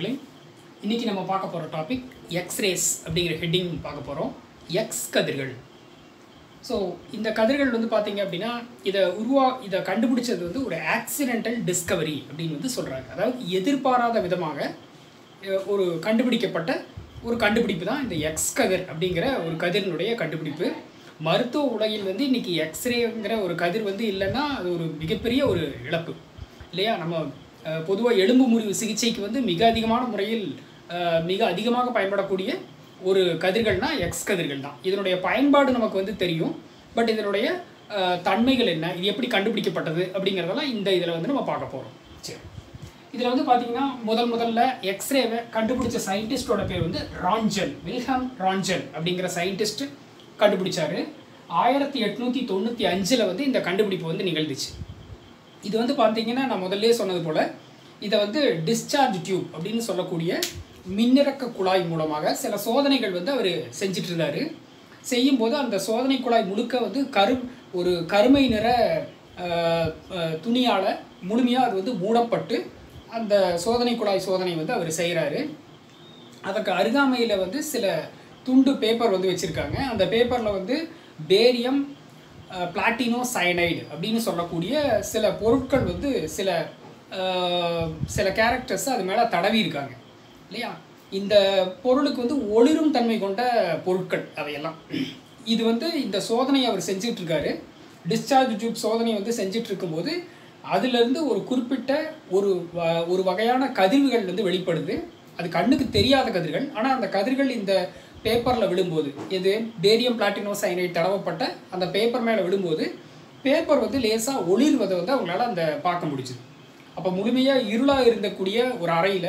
நண்பர்களே இன்றைக்கி நம்ம பார்க்க போகிற டாபிக் எக்ஸ்ரேஸ் அப்படிங்கிற ஹெட்டிங் பார்க்க போகிறோம் எக்ஸ் கதிர்கள் ஸோ இந்த கதிர்கள் வந்து பார்த்தீங்க அப்படின்னா இதை உருவா இதை கண்டுபிடிச்சது வந்து ஒரு ஆக்சிடென்டல் டிஸ்கவரி அப்படின்னு வந்து சொல்கிறாங்க அதாவது எதிர்பாராத விதமாக அஹ், ஒரு கண்டுபிடிக்கப்பட்ட ஒரு கண்டுபிடிப்பு தான் இந்த எக்ஸ் கதிர் அப்படிங்கிற ஒரு கதிரினுடைய கண்டுபிடிப்பு மருத்துவ உலகில் வந்து இன்னைக்கு எக்ஸ்ரேங்கிற ஒரு கதிர் வந்து இல்லைன்னா அது ஒரு மிகப்பெரிய ஒரு இழப்பு இல்லையா நம்ம பொதுவாக எலும்பு முறிவு சிகிச்சைக்கு வந்து மிக அதிகமான முறையில் அஹ், மிக அதிகமாக பயன்படக்கூடிய ஒரு கதிர்கள்னா எக்ஸ் கதிர்கள் தான் இதனுடைய பயன்பாடு நமக்கு வந்து தெரியும் பட் இதனுடைய அஹ், தன்மைகள் என்ன இது எப்படி கண்டுபிடிக்கப்பட்டது அப்படிங்கிறதெல்லாம் இந்த இதில் வந்து நம்ம பார்க்க போகிறோம் சரி இதில் வந்து பார்த்தீங்கன்னா முதல் முதல்ல எக்ஸ்ரேவை கண்டுபிடிச்ச சயின்டிஸ்டோட பேர் வந்து ராஞ்சன் வில்ஹம் ராஞ்சன் அப்படிங்கிற சயின்டிஸ்ட் கண்டுபிடிச்சாரு ஆயிரத்தி எட்நூற்றி தொண்ணூற்றி அஞ்சில் வந்து இந்த கண்டுபிடிப்பு வந்து நிகழ்ந்துச்சு இது வந்து பார்த்தீங்கன்னா நான் முதல்லயே சொன்னது போல் இதை வந்து டிஸ்சார்ஜ் டியூப் அப்படின்னு சொல்லக்கூடிய மின்னிறக்க குழாய் மூலமாக சில சோதனைகள் வந்து அவர் செஞ்சுட்டு இருந்தாரு செய்யும்போது அந்த சோதனை குழாய் முழுக்க வந்து கரு ஒரு கருமை நிற துணியால் முழுமையாக அது வந்து மூடப்பட்டு அந்த சோதனை குழாய் சோதனை வந்து அவர் செய்கிறாரு அதற்கு அருகாமையில் வந்து சில துண்டு பேப்பர் வந்து வச்சுருக்காங்க அந்த பேப்பரில் வந்து பேரியம் பிளாட்டினோ சயனைடு அப்படின்னு சொல்லக்கூடிய சில பொருட்கள் வந்து சில அஹ், சில கேரக்டர்ஸ் அது மேலே தடவி இருக்காங்க இல்லையா இந்த பொருளுக்கு வந்து ஒளிரும் தன்மை கொண்ட பொருட்கள் அவையெல்லாம் இது வந்து இந்த சோதனையை அவர் செஞ்சுட்டு இருக்காரு டிஸ்சார்ஜ் டியூப் சோதனை வந்து செஞ்சுட்டு இருக்கும்போது அதிலிருந்து ஒரு குறிப்பிட்ட ஒரு வ- ஒரு வகையான கதிர்வுகள் வந்து வெளிப்படுது அது கண்ணுக்கு தெரியாத கதிர்கள் ஆனால் அந்த கதிர்கள் இந்த பேப்பரில் விழும்போது எது பேரியம் பிளாட்டினோ சைனைட் தடவப்பட்ட அந்த பேப்பர் மேலே விழும்போது பேப்பர் வந்து லேசாக ஒளிர்வதை வந்து அவங்களால அந்த பார்க்க முடிஞ்சுது அப்போ முழுமையாக இருளாக இருந்தக்கூடிய ஒரு அறையில்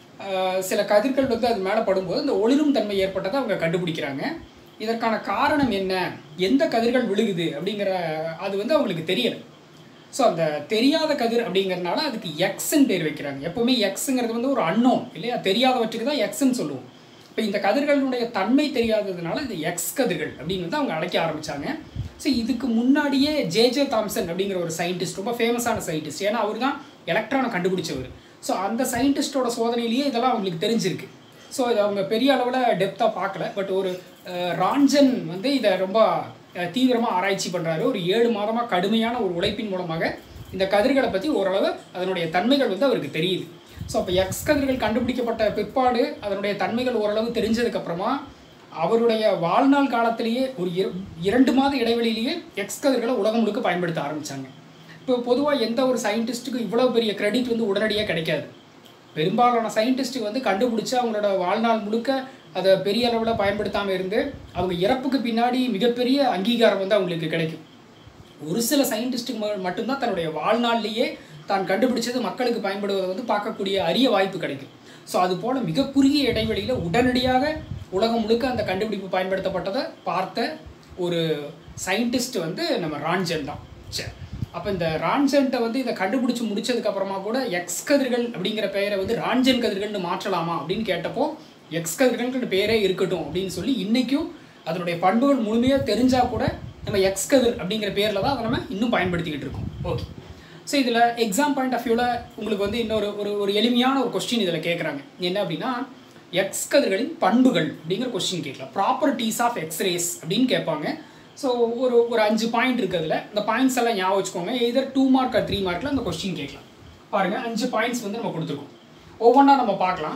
சில கதிர்கள் வந்து அது மேலே படும்போது அந்த ஒளிரும் தன்மை ஏற்பட்டதை அவங்க கண்டுபிடிக்கிறாங்க இதற்கான காரணம் என்ன எந்த கதிர்கள் விழுகுது அப்படிங்கிற அது வந்து அவங்களுக்கு தெரியலை ஸோ அந்த தெரியாத கதிர் அப்படிங்கிறதுனால அதுக்கு எக்ஸ்ன்னு பேர் வைக்கிறாங்க எப்போவுமே எக்ஸுங்கிறது வந்து ஒரு அன்னோன் இல்லையா தெரியாதவற்றுக்கு தான் எக்ஸ்ன்னு சொல்லுவோம் இப்போ இந்த கதிர்களுடைய தன்மை தெரியாததுனால இது எக்ஸ் கதிர்கள் அப்படின்னு வந்து அவங்க அழைக்க ஆரம்பிச்சாங்க ஸோ இதுக்கு முன்னாடியே ஜே ஜே தாம்சன் அப்படிங்கிற ஒரு சயின்டிஸ்ட் ரொம்ப ஃபேமஸான சயின்டிஸ்ட் ஏன்னா அவர் தான் எலக்ட்ரானை கண்டுபிடிச்சவர் ஸோ அந்த சயின்டிஸ்டோட சோதனையிலேயே இதெல்லாம் அவங்களுக்கு தெரிஞ்சிருக்கு ஸோ இதை அவங்க பெரிய அளவில் டெப்த்தாக பார்க்கல பட் ஒரு அஹ், ராஞ்சன் வந்து இதை ரொம்ப தீவிரமாக ஆராய்ச்சி பண்ணுறாரு ஒரு ஏழு மாதமாக கடுமையான ஒரு உழைப்பின் மூலமாக இந்த கதிர்களை பற்றி ஓரளவு அதனுடைய தன்மைகள் வந்து அவருக்கு தெரியுது ஸோ அப்போ எக்ஸ் கதிர்கள் கண்டுபிடிக்கப்பட்ட பிற்பாடு அதனுடைய தன்மைகள் ஓரளவு தெரிஞ்சதுக்கப்புறமா அவருடைய வாழ்நாள் காலத்திலேயே ஒரு இர- இரண்டு மாத இடைவெளியிலேயே எக்ஸ் கதிர்களை உலகம் முழுக்க பயன்படுத்த ஆரம்பித்தாங்க இப்போ பொதுவாக எந்த ஒரு சயின்டிஸ்ட்டுக்கும் இவ்வளோ பெரிய கிரெடிட் வந்து உடனடியாக கிடைக்காது பெரும்பாலான சயின்டிஸ்ட்டுக்கு வந்து கண்டுபிடிச்சு அவங்களோட வாழ்நாள் முழுக்க அதை பெரிய அளவில் பயன்படுத்தாமல் இருந்து அவங்க இறப்புக்கு பின்னாடி மிகப்பெரிய அங்கீகாரம் வந்து அவங்களுக்கு கிடைக்கும் ஒரு சில சயின்டிஸ்ட்டுக்கு ம- மட்டும்தான் தன்னுடைய வாழ்நாள்லேயே தான் கண்டுபிடிச்சது மக்களுக்கு பயன்படுவதை வந்து பார்க்கக்கூடிய அரிய வாய்ப்பு கிடைக்கும் ஸோ அது போல் மிக குறுகிய இடைவெளியில் உடனடியாக உலகம் முழுக்க அந்த கண்டுபிடிப்பு பயன்படுத்தப்பட்டதை பார்த்த ஒரு சயின்டிஸ்ட் வந்து நம்ம ராஞ்சன் தான் சரி அப்போ இந்த ராஞ்சன்ட்ட வந்து இதை கண்டுபிடிச்சு முடிச்சதுக்கு அப்புறமா கூட எக்ஸ் கதிர்கள் அப்படிங்கிற பெயரை வந்து ராஞ்சன் கதிர்கள்னு மாற்றலாமா அப்படின்னு கேட்டப்போ எக்ஸ் கதிர்கள்ன்ற பேரே இருக்கட்டும் அப்படின்னு சொல்லி இன்னைக்கும் அதனுடைய பண்புகள் முழுமையாக தெரிஞ்சால் கூட நம்ம எக்ஸ் கதிர் அப்படிங்கிற பேரில் தான் அதை நம்ம இன்னும் பயன்படுத்திக்கிட்டு இருக்கோம் ஓகே ஸோ இதில் எக்ஸாம் பாயிண்ட் ஆஃப் வியூவில் உங்களுக்கு வந்து இன்னொரு ஒரு ஒரு எளிமையான ஒரு கொஸ்டின் இதில் கேட்குறாங்க என்ன அப்படின்னா எக்ஸ் கதிர்களின் பண்புகள் அப்படிங்கிற கொஸ்டின் கேட்கலாம் ப்ராப்பர்ட்டிஸ் ஆஃப் எக்ஸ்ரேஸ் அப்படின்னு கேட்பாங்க ஸோ ஒரு ஒரு அஞ்சு பாயிண்ட் இருக்குது அதில் இந்த பாயிண்ட்ஸ் எல்லாம் ஞாபகம் வச்சுக்கோங்க எதர் டூ மார்க் த்ரீ மார்க்கில் அந்த கொஸ்டின் கேட்கலாம் பாருங்கள் அஞ்சு பாயிண்ட்ஸ் வந்து நம்ம கொடுத்துருக்கோம் ஒவ்வொன்றா நம்ம பார்க்கலாம்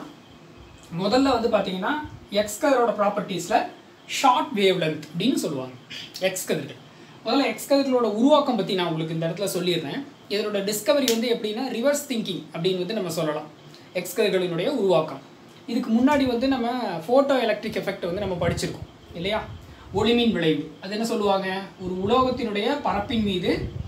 முதல்ல வந்து பார்த்தீங்கன்னா எக்ஸ் கதிரோட ப்ராப்பர்ட்டிஸில் ஷார்ட் வேவ் லென்த் அப்படின்னு சொல்லுவாங்க எக்ஸ் கதிர்கள் முதல்ல எக்ஸ் கதிர்களோட உருவாக்கம் பற்றி நான் உங்களுக்கு இந்த இடத்துல சொல்லிடுறேன் இதனோட டிஸ்கவரி வந்து எப்படின்னா ரிவர்ஸ் திங்கிங் அப்படின்னு வந்து நம்ம சொல்லலாம் எக்ஸ் கதிர்களினுடைய உருவாக்கம் இதுக்கு முன்னாடி வந்து நம்ம ஃபோட்டோ எலக்ட்ரிக் எஃபெக்ட் வந்து நம்ம படிச்சிருக்கோம் இல்லையா ஒளிமின் விளைவு அது என்ன சொல்லுவாங்க ஒரு உலோகத்தினுடைய பரப்பின் மீது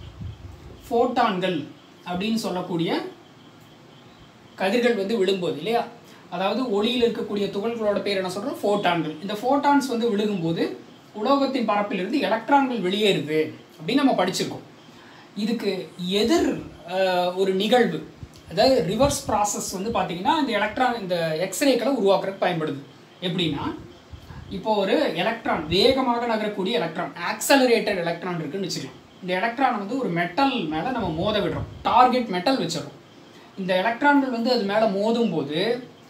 ஃபோட்டான்கள் அப்படின்னு சொல்லக்கூடிய கதிர்கள் வந்து விழும்போது இல்லையா அதாவது ஒளியில் இருக்கக்கூடிய துகள்களோட பேர் என்ன சொல்கிறோம் ஃபோட்டான்கள் இந்த ஃபோட்டான்ஸ் வந்து விழுகும்போது உலோகத்தின் பரப்பிலிருந்து எலக்ட்ரான்கள் வெளியேறுது அப்படின்னு நம்ம படிச்சிருக்கோம் இதுக்கு எதிர் அஹ், ஒரு நிகழ்வு அதாவது ரிவர்ஸ் ப்ராசஸ் வந்து பார்த்தீங்கன்னா இந்த எலக்ட்ரான் இந்த எக்ஸ்ரேக்களை உருவாக்குறதுக்கு பயன்படுது எப்படின்னா இப்போ ஒரு எலக்ட்ரான் வேகமாக நகரக்கூடிய எலக்ட்ரான் ஆக்சலரேட்டட் எலக்ட்ரான் இருக்குன்னு வச்சுக்கலாம் இந்த எலக்ட்ரான் வந்து ஒரு மெட்டல் மேலே நம்ம மோத விடுறோம் டார்கெட் மெட்டல் வச்சிடறோம் இந்த எலக்ட்ரான்கள் வந்து அது மேலே மோதும் போது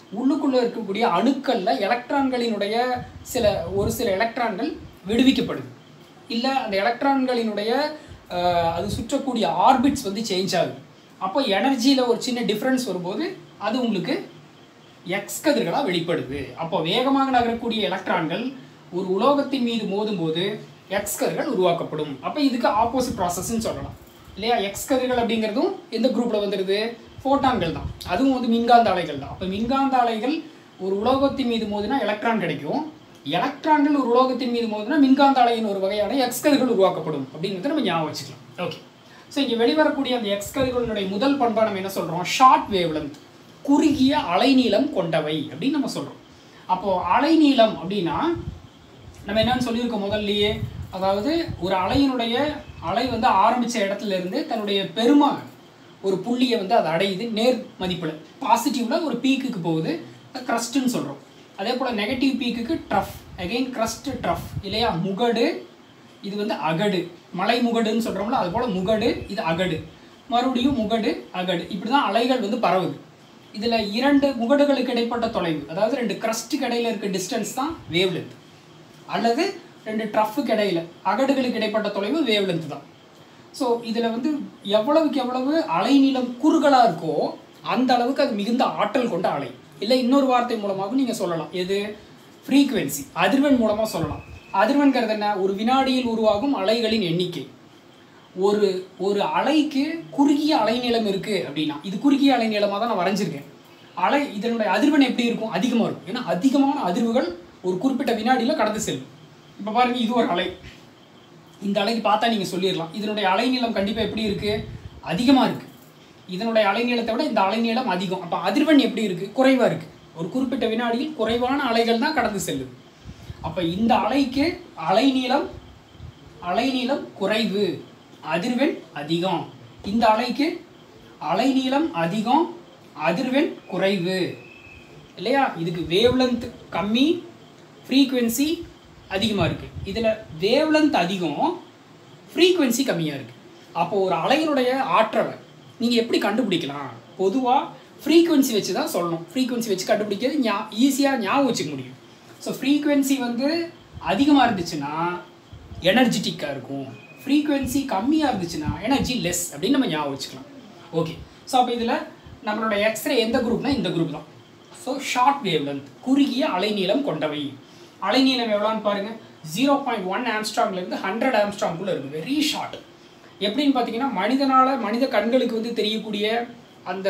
உள்ளுக்குள்ளே இருக்கக்கூடிய அணுக்களில் எலக்ட்ரான்களினுடைய சில ஒரு சில எலக்ட்ரான்கள் விடுவிக்கப்படுது இல்லை அந்த எலக்ட்ரான்களினுடைய அஹ், அது சுற்றக்கூடிய ஆர்பிட்ஸ் வந்து சேஞ்ச் ஆகுது அப்போ எனர்ஜியில் ஒரு சின்ன டிஃப்ரென்ஸ் வரும்போது அது உங்களுக்கு எக்ஸ் கதிர்களாக வெளிப்படுது அப்போ வேகமாக நகரக்கூடிய எலக்ட்ரான்கள் ஒரு உலோகத்தின் மீது மோதும்போது எக்ஸ் கதிர்கள் உருவாக்கப்படும் அப்போ இதுக்கு ஆப்போசிட் ப்ராசஸ்ன்னு சொல்லலாம் இல்லையா எக்ஸ் கதிர்கள் அப்படிங்கிறதும் எந்த குரூப்பில் வந்துடுது ஃபோட்டான்கள் தான் அதுவும் வந்து மின்காந்த அலைகள் தான் அப்போ மின்காந்த அலைகள் ஒரு உலோகத்தின் மீது மோதினா எலக்ட்ரான் கிடைக்கும் எலக்ட்ரான்கள் ஒரு உலோகத்தின் மீது மோதினா மின்காந்த அலையின் ஒரு வகையான எக்ஸ் கதிர்கள் உருவாக்கப்படும் அப்படிங்கிறத நம்ம ஞாபகம் வச்சுக்கலாம் ஓகே ஸோ இங்கே வெளிவரக்கூடிய அந்த எக்ஸ் கதிர்களுடைய முதல் பண்பா நம்ம என்ன சொல்கிறோம் ஷார்ட் வேவ் லென்த் குறுகிய அலைநீளம் கொண்டவை அப்படின்னு நம்ம சொல்கிறோம் அப்போது அலைநீளம் அப்படின்னா நம்ம என்னன்னு சொல்லியிருக்கோம் முதல்லயே அதாவது ஒரு அலையினுடைய அலை வந்து ஆரம்பித்த இடத்துல இருந்து தன்னுடைய பெருமா ஒரு புள்ளியை வந்து அது அடையுது நேர் மதிப்பில் பாசிட்டிவில் ஒரு பீக்குக்கு போகுது க்ரஸ்ட்டுன்னு சொல்கிறோம் அதே போல் நெகட்டிவ் பீக்குக்கு ட்ரஃப் அகைன் க்ரஸ்ட் ட்ரஃப் இல்லையா முகடு இது வந்து அகடு மலை முகடுன்னு சொல்கிறோம்ல அது போல் முகடு இது அகடு மறுபடியும் முகடு அகடு இப்படி தான் அலைகள் வந்து பரவுது இதில் இரண்டு முகடுகளுக்கு இடைப்பட்ட தொலைவு அதாவது ரெண்டு கிரஸ்ட்டுக்கு இடையில இருக்க டிஸ்டன்ஸ் தான் வேவ் லென்த் அல்லது ரெண்டு ட்ரஃபுக்கு இடையில அகடுகளுக்கு இடைப்பட்ட தொலைவு வேவ் லென்த் தான் ஸோ இதில் வந்து எவ்வளவுக்கு எவ்வளவு அலைநீளம் குறுகலாக இருக்கோ அந்த அளவுக்கு அது மிகுந்த ஆற்றல் கொண்ட அலை இல்லை இன்னொரு வார்த்தை மூலமாக நீங்கள் சொல்லலாம் எது ஃப்ரீக்குவென்சி அதிர்வெண் மூலமாக சொல்லலாம் அதிர்வெண்கிறது என்ன ஒரு வினாடியில் உருவாகும் அலைகளின் எண்ணிக்கை ஒரு ஒரு அலைக்கு குறுகிய அலைநீளம் இருக்குது அப்படின்னா இது குறுகிய அலைநீளமாக தான் நான் வரைஞ்சிருக்கேன் அலை இதனுடைய அதிர்வெண் எப்படி இருக்கும் அதிகமாக இருக்கும் ஏன்னா அதிகமான அதிர்வுகள் ஒரு குறிப்பிட்ட வினாடியில் கடந்து செல்லும் இப்போ பாருங்க இது ஒரு அலை இந்த அலைக்கு பார்த்தா நீங்கள் சொல்லிடலாம் இதனுடைய அலைநீளம் கண்டிப்பாக எப்படி இருக்குது அதிகமாக இருக்குது இதனுடைய அலைநீளத்தை விட இந்த அலைநீளம் அதிகம் அப்போ அதிர்வெண் எப்படி இருக்குது குறைவாக இருக்குது ஒரு குறிப்பிட்ட வினாடியில் குறைவான அலைகள் தான் கடந்து செல்லுது அப்போ இந்த அலைக்கு அலைநீளம் அலைநீளம் குறைவு அதிர்வெண் அதிகம் இந்த அலைக்கு அலைநீளம் அதிகம் அதிர்வெண் குறைவு இல்லையா இதுக்கு வேவ்லென்த் கம்மி ஃப்ரீக்குவென்சி அதிகமாக இருக்குது இதில் வேவ்லென்த் அதிகம் ஃப்ரீக்குவென்சி கம்மியாக இருக்குது அப்போ ஒரு அலையினுடைய ஆற்றலை நீங்கள் எப்படி கண்டுபிடிக்கலாம் பொதுவாக ஃப்ரீக்குவென்சி வச்சு தான் சொல்லணும் ஃப்ரீக்குவென்சி வச்சு கண்டுபிடிக்கிறது ஞா ஈஸியாக ஞாபகம் வச்சுக்க முடியும் ஸோ ஃப்ரீக்குவென்சி வந்து அதிகமாக இருந்துச்சுன்னா எனர்ஜெட்டிக்காக இருக்கும் ஃப்ரீக்குவென்சி கம்மியாக இருந்துச்சுன்னா எனர்ஜி லெஸ் அப்படின்னு நம்ம ஞாபகம் வச்சுக்கலாம் ஓகே ஸோ அப்போ இதில் நம்மளோட எக்ஸ்ரே எந்த குரூப்னா இந்த குரூப் தான் ஸோ ஷார்ட் வேவ் லென்த் குறுகிய அலைநீளம் கொண்டவை அலைநீளம் எவ்வளோன்னு பாருங்கள் ஜீரோ பாயிண்ட் ஒன் ஆம்ஸ்ட்ராங்லேருந்து ஹண்ட்ரட் ஆம்ஸ்ட்ராங்குள்ளே இருக்குது வெரி ஷார்ட் எப்படின்னு பார்த்தீங்கன்னா மனிதனால் மனித கண்களுக்கு வந்து தெரியக்கூடிய அந்த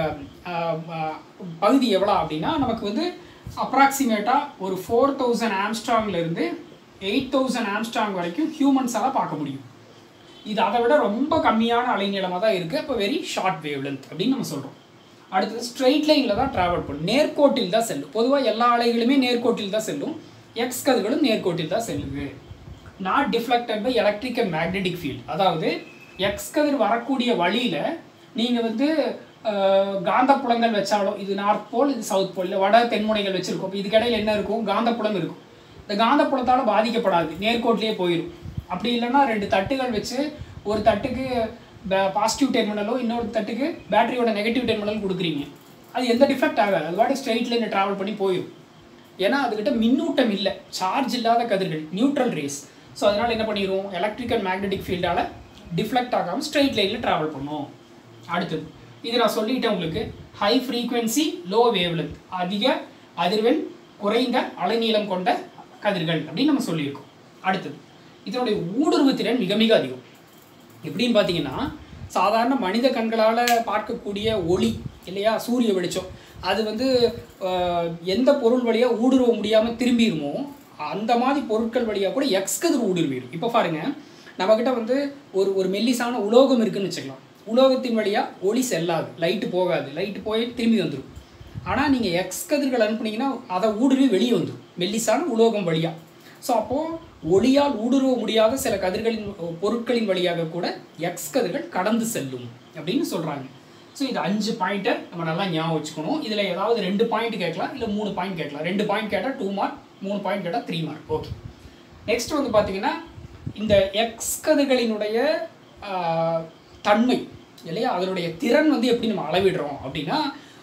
ஆஹ், ஆஹ், பகுதி எவ்வளோ அப்படின்னா நமக்கு வந்து அப்ராக்சிமேட்டாக ஒரு ஃபோர் தௌசண்ட் ஆம்ஸ்ட்ராங்லேருந்து எயிட் தௌசண்ட் ஆம்ஸ்ட்ராங் வரைக்கும் ஹியூமன்ஸால் பார்க்க முடியும் இது அதை விட ரொம்ப கம்மியான அலைநீளமாக தான் இருக்குது அப்போ வெரி ஷார்ட் வேவ் லென்த் அப்படின்னு நம்ம சொல்கிறோம் அடுத்தது ஸ்ட்ரெயிட் லைனில் தான் ட்ராவல் பண்ணும் நேர்கோட்டில் தான் செல்லும் பொதுவாக எல்லா அலைகளுமே நேர்கோட்டில் தான் செல்லும் எக்ஸ் கதிர்களும் நேர்கோட்டில் தான் செல்லுது not deflected by electric and magnetic field அதாவது எக்ஸ் கதிர் வரக்கூடிய வழியில் நீங்கள் வந்து அஹ், காந்தப்புலங்கள் வச்சாலும் இது நார்த் போல் இது சவுத் போல் இல்லை வட தென்முனைகள் வச்சுருக்கோம் இப்போ இதுக்கிடையில் என்ன இருக்கும் காந்தப்புலம் இருக்கும் இந்த காந்தப்புலத்தால் பாதிக்கப்படாது நேர்கோட்டிலே போயிடும் அப்படி இல்லைன்னா ரெண்டு தட்டுகள் வச்சு ஒரு தட்டுக்கு பாசிட்டிவ் டெர்மினலோ இன்னொரு தட்டுக்கு பேட்டரியோட நெகட்டிவ் டெர்மினல் கொடுக்குறீங்க அது எந்த டிஃபெக்ட் ஆகாது அது வாட்டி ஸ்ட்ரெயிட் லைனில் ட்ராவல் பண்ணி போயிடும் ஏன்னா அதுக்கிட்ட மின்னூட்டம் இல்லை சார்ஜ் இல்லாத கதிர்கள் நியூட்ரல் ரேஸ் ஸோ அதனால் என்ன பண்ணிடுவோம் எலக்ட்ரிக் அண்ட் மேக்னெட்டிக் ஃபீல்டால் டிஃப்ளெக்ட் ஆகாமல் ஸ்ட்ரெயிட் லைனில் ட்ராவல் பண்ணும் அடுத்தது இது நான் சொல்லிட்டேன் உங்களுக்கு ஹை ஃப்ரீக்வன்சி லோ வேவ்லென்த் அதிக அதிர்வெண் குறைந்த அலைநீளம் கொண்ட கதிர்கள் அப்படின்னு நம்ம சொல்லியிருக்கோம் அடுத்தது இதனுடைய ஊடுருவு திறன் மிக மிக அதிகம் எப்படின்னு பார்த்தீங்கன்னா சாதாரண மனித கண்களால் பார்க்கக்கூடிய ஒளி இல்லையா சூரிய வெளிச்சம் அது வந்து ஆஹ், எந்த பொருள் வழியாக ஊடுருவ முடியாமல் திரும்பிடுமோ அந்த மாதிரி பொருட்கள் வழியாக கூட எக்ஸ் கதிர் ஊடுருவிடும் இப்போ பாருங்க நம்மக்கிட்ட வந்து ஒரு ஒரு மெல்லிசான உலோகம் இருக்குன்னு வச்சுக்கலாம் உலோகத்தின் வழியாக ஒளி செல்லாது லைட்டு போகாது லைட்டு போய் திரும்பி வந்துடும் ஆனால் நீங்கள் எக்ஸ் கதிர்கள் அனுப்புனீங்கன்னா அதை ஊடுருவி வெளியே வந்துடும் மெல்லிசான உலோகம் வழியாக ஸோ அப்போது ஒளியால் ஊடுருவ முடியாத சில கதிர்களின் பொருட்களின் வழியாக கூட எக்ஸ் கதிர்கள் கடந்து செல்லும் அப்படின்னு சொல்கிறாங்க ஸோ இது அஞ்சு பாயிண்ட்டை நம்ம நல்லா ஞாபகம் வச்சுக்கணும் இதில் ஏதாவது ரெண்டு பாயிண்ட் கேட்கலாம் இல்லை மூணு பாயிண்ட் கேட்கலாம் ரெண்டு பாயிண்ட் கேட்டால் டூ மார்க் மூணு பாயிண்ட் கேட்டால் த்ரீ மார்க் ஓகே நெக்ஸ்ட் வந்து பார்த்தீங்கன்னா இந்த எக்ஸ் கதிர்களினுடைய ஆஹ், தன்மை இல்லையா அதனுடைய திறன் வந்து எப்படி நம்ம அளவிடுறோம் அப்படின்னா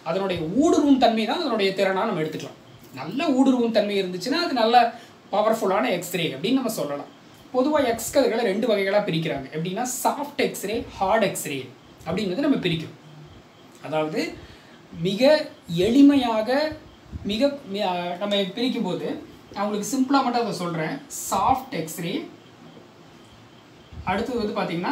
அதனுடைய ஊடுருவும் தன்மை தான் அதனுடைய திறனாக நம்ம எடுத்துக்கலாம் நல்ல ஊடுருவும் தன்மை இருந்துச்சுன்னா அது நல்ல பவர்ஃபுல்லான எக்ஸ்ரே அப்படின்னு நம்ம சொல்லலாம் பொதுவாக எக்ஸ் கதிர்களை ரெண்டு வகைகளாக பிரிக்கிறாங்க எப்படின்னா சாஃப்ட் எக்ஸ்ரே ஹார்ட் எக்ஸ்ரே அப்படிங்கிறது நம்ம பிரிக்கும் அதாவது மிக எளிமையாக மிக மி- அஹ் நம்ம பிரிக்கும்போது அவங்களுக்கு சிம்பிளாக மட்டும் அதை சொல்கிறேன் சாஃப்ட் எக்ஸ்ரே அடுத்தது வந்து பார்த்தீங்கன்னா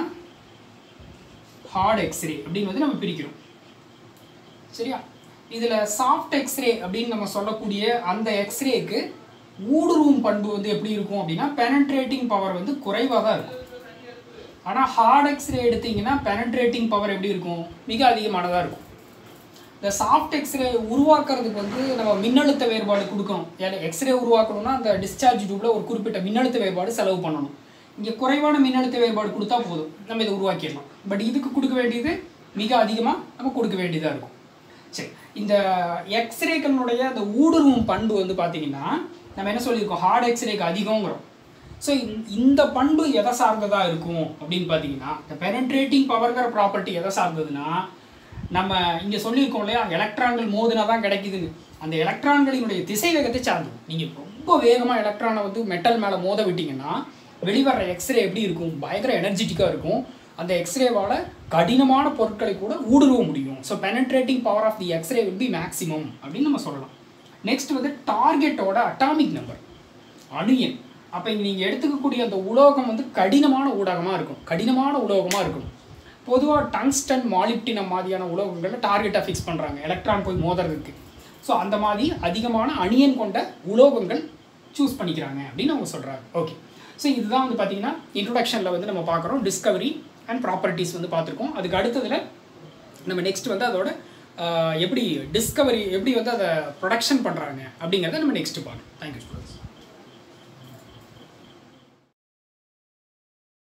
ஹார்ட் எக்ஸ்ரே அப்படின்னு வந்து நம்ம பிரிக்கிறோம் சரியா இதில் சாஃப்ட் எக்ஸ்ரே அப்படின்னு நம்ம சொல்லக்கூடிய அந்த எக்ஸ்ரேக்கு ஊடுருவும் பண்பு வந்து எப்படி இருக்கும் அப்படின்னா பெனட்ரேட்டிங் பவர் வந்து குறைவாக தான் இருக்கும் ஆனால் ஹார்ட் எக்ஸ்ரே எடுத்தீங்கன்னா பெனட்ரேட்டிங் பவர் எப்படி இருக்கும் மிக அதிகமானதாக இருக்கும் இந்த சாஃப்ட் எக்ஸ்ரே உருவாக்குறதுக்கு வந்து நம்ம மின்னழுத்த வேறுபாடு கொடுக்கணும் ஏன்னா எக்ஸ்ரே உருவாக்கணும்னா அந்த டிஸ்சார்ஜ் டியூப்பில் ஒரு குறிப்பிட்ட மின்னழுத்த வேறுபாடு செலவு பண்ணணும் இங்கே குறைவான மின்னழுத்த வேறுபாடு கொடுத்தா போதும் நம்ம இதை உருவாக்கிடலாம் பட் இதுக்கு கொடுக்க வேண்டியது மிக அதிகமாக நம்ம கொடுக்க வேண்டியதாக இருக்கும் சரி இந்த எக்ஸ்ரேக்களுடைய அந்த ஊடுருவும் பண்பு வந்து பார்த்தீங்கன்னா நம்ம என்ன சொல்லியிருக்கோம் ஹார்ட் எக்ஸ்ரேக்கு அதிகங்கிறோம் ஸோ இந்த பண்பு எதை சார்ந்ததாக இருக்கும் அப்படின்னு பார்த்தீங்கன்னா இந்த பெனட்ரேட்டிங் பவர்கிற ப்ராப்பர்ட்டி எதை சார்ந்ததுன்னா நம்ம இங்கே சொல்லியிருக்கோம் இல்லையா எலக்ட்ரான்கள் மோதினா தான் கிடைக்குதுன்னு அந்த எலக்ட்ரான்களினுடைய திசை வேகத்தை சார்ந்தது நீங்கள் ரொம்ப வேகமாக எலக்ட்ரானை வந்து மெட்டல் மேலே மோத விட்டீங்கன்னா வெளிவர எக்ஸ்ரே எப்படி இருக்கும் பயங்கர எனர்ஜெட்டிக்காக இருக்கும் அந்த எக்ஸ்ரேவால் கடினமான பொருட்களை கூட ஊடுருவ முடியும் so penetrating power of the X ray will be maximum அப்படின்னு நம்ம சொல்லலாம் நெக்ஸ்ட் வந்து டார்கெட்டோட அட்டாமிக் நம்பர் அணு எண் அப்போ இங்கே நீங்கள் எடுத்துக்கக்கூடிய அந்த உலோகம் வந்து கடினமான ஊடகமாக இருக்கும் கடினமான உலோகமாக இருக்கும் பொதுவாக டங்ஸ்டன் மாலிப்டினம் மாதிரியான உலோகங்களில் டார்கெட்டாக ஃபிக்ஸ் பண்ணுறாங்க எலக்ட்ரான் போய் மோதுறதுக்கு ஸோ அந்த மாதிரி அதிகமான அணியன் கொண்ட உலோகங்கள் சூஸ் பண்ணிக்கிறாங்க அப்படின்னு அவங்க சொல்கிறாங்க ஓகே ஸோ இதுதான் வந்து பார்த்தீங்கன்னா இன்ட்ரொடக்ஷனில் வந்து நம்ம பார்க்குறோம் டிஸ்கவரி அண்ட் ப்ராப்பர்ட்டிஸ் வந்து பார்த்துருக்கோம் அதுக்கு அடுத்ததில் நம்ம நெக்ஸ்ட் வந்து அதோட ஆஹ், எப்படி டிஸ்கவரி எப்படி வந்து அதை ப்ரொடக்ஷன் பண்ணுறாங்க அப்படிங்கிறத நம்ம நெக்ஸ்ட் பார்க்கணும் தேங்க்யூ ஸ்டூடெண்ட்ஸ்